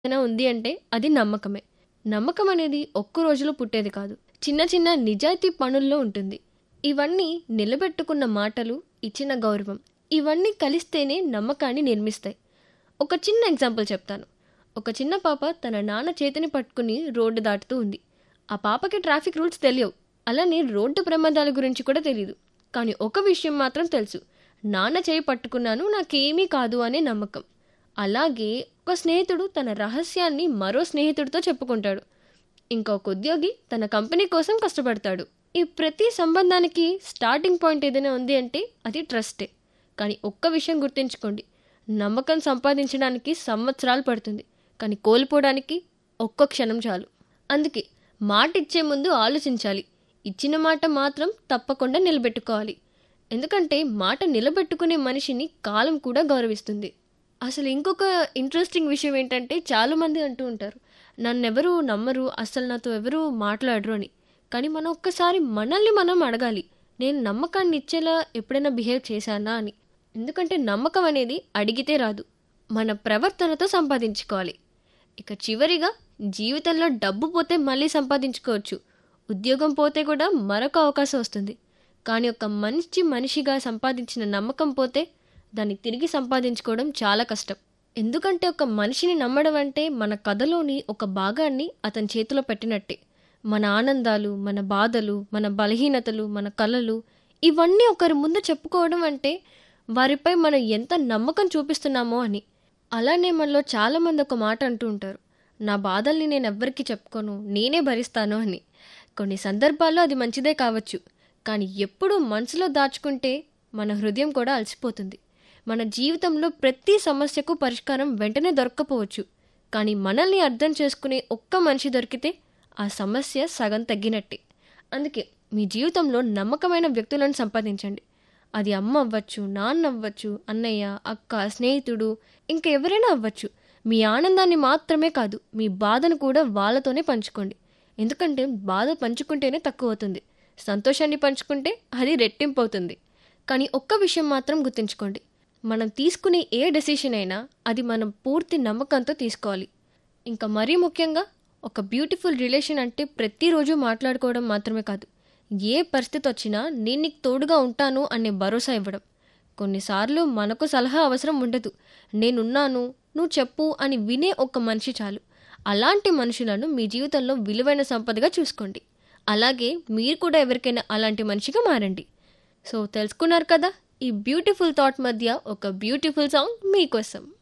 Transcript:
ఏదైనా ఉంది అంటే అది నమ్మకమే నమ్మకం అనేది ఒక్క రోజులో పుట్టేది కాదు చిన్న చిన్న నిజాయితీ పనుల్లో ఉంటుంది ఇవన్నీ నిలబెట్టుకున్న మాటలు ఇచ్చిన గౌరవం ఇవన్నీ కలిస్తేనే నమ్మకాన్ని నిర్మిస్తాయి ఒక చిన్న ఎగ్జాంపుల్ చెప్తాను ఒక చిన్న పాప తన నాన్న చేతిని పట్టుకుని రోడ్డు దాటుతూ ఉంది ఆ పాపకి ట్రాఫిక్ రూల్స్ తెలియవు అలానే రోడ్డు ప్రమాదాల గురించి కూడా తెలియదు కానీ ఒక విషయం మాత్రం తెలుసు నాన్న చేయి పట్టుకున్నాను నాకేమీ కాదు అనే నమ్మకం అలాగే ఒక స్నేహితుడు తన రహస్యాన్ని మరో స్నేహితుడితో చెప్పుకుంటాడు ఇంకొక ఉద్యోగి తన కంపెనీ కోసం కష్టపడతాడు ఈ ప్రతి సంబంధానికి స్టార్టింగ్ పాయింట్ ఏదైనా ఉంది అంటే అది ట్రస్టే కానీ ఒక్క విషయం గుర్తుంచుకోండి నమ్మకం సంపాదించడానికి సంవత్సరాలు పడుతుంది కానీ కోల్పోవడానికి ఒక్క క్షణం చాలు అందుకే మాట ఇచ్చే ముందు ఆలోచించాలి ఇచ్చిన మాట మాత్రం తప్పకుండా నిలబెట్టుకోవాలి ఎందుకంటే మాట నిలబెట్టుకునే మనిషిని కాలం కూడా గౌరవిస్తుంది అసలు ఇంకొక ఇంట్రెస్టింగ్ విషయం ఏంటంటే చాలామంది అంటూ ఉంటారు నన్నెవరూ నమ్మరు అసలు నాతో ఎవరూ మాట్లాడరు అని కానీ మనం ఒక్కసారి మనల్ని మనం అడగాలి నేను నమ్మకాన్ని ఇచ్చేలా ఎప్పుడైనా బిహేవ్ చేశానా అని ఎందుకంటే నమ్మకం అనేది అడిగితే రాదు మన ప్రవర్తనతో సంపాదించుకోవాలి ఇక చివరిగా జీవితంలో డబ్బు పోతే మళ్ళీ సంపాదించుకోవచ్చు ఉద్యోగం పోతే కూడా మరొక అవకాశం వస్తుంది కానీ ఒక మంచి మనిషిగా సంపాదించిన నమ్మకం పోతే దాన్ని తిరిగి సంపాదించుకోవడం చాలా కష్టం ఎందుకంటే ఒక మనిషిని నమ్మడం అంటే మన కథలోని ఒక భాగాన్ని అతని చేతిలో పెట్టినట్టే మన ఆనందాలు మన బాధలు మన బలహీనతలు మన కలలు ఇవన్నీ ఒకరి ముందు చెప్పుకోవడం అంటే వారిపై మనం ఎంత నమ్మకం చూపిస్తున్నామో అని అలానే మనలో చాలామంది ఒక మాట అంటూ ఉంటారు నా బాధల్ని నేను ఎవ్వరికీ చెప్పుకోను నేనే భరిస్తాను అని కొన్ని సందర్భాల్లో అది మంచిదే కావచ్చు కానీ ఎప్పుడూ మనసులో దాచుకుంటే మన హృదయం కూడా అలసిపోతుంది మన జీవితంలో ప్రతి సమస్యకు పరిష్కారం వెంటనే దొరక్కపోవచ్చు కానీ మనల్ని అర్థం చేసుకునే ఒక్క మనిషి దొరికితే ఆ సమస్య సగం తగ్గినట్టే అందుకే మీ జీవితంలో నమ్మకమైన వ్యక్తులను సంపాదించండి అది అమ్మ అవ్వచ్చు నాన్న అవ్వచ్చు అన్నయ్య అక్క స్నేహితుడు ఇంకా ఎవరైనా అవ్వచ్చు మీ ఆనందాన్ని మాత్రమే కాదు మీ బాధను కూడా వాళ్ళతోనే పంచుకోండి ఎందుకంటే బాధ పంచుకుంటేనే తక్కువ అవుతుంది సంతోషాన్ని పంచుకుంటే అది రెట్టింపు అవుతుంది కానీ ఒక్క విషయం మాత్రం గుర్తుంచుకోండి మనం తీసుకునే ఏ డెసిషన్ అయినా అది మనం పూర్తి నమ్మకంతో తీసుకోవాలి ఇంకా మరీ ముఖ్యంగా ఒక బ్యూటిఫుల్ రిలేషన్ అంటే ప్రతిరోజు మాట్లాడుకోవడం మాత్రమే కాదు ఏ పరిస్థితి వచ్చినా నేను నీకు తోడుగా ఉంటాను అనే భరోసా ఇవ్వడం కొన్నిసార్లు మనకు సలహా అవసరం ఉండదు నేనున్నాను నువ్వు చెప్పు అని వినే ఒక మనిషి చాలు అలాంటి మనుషులను మీ జీవితంలో విలువైన సంపదగా చూసుకోండి అలాగే మీరు కూడా ఎవరికైనా అలాంటి మనిషిగా మారండి సో తెలుసుకున్నారు కదా ఈ బ్యూటిఫుల్ థాట్ మధ్య ఒక బ్యూటిఫుల్ సాంగ్ మీకోసం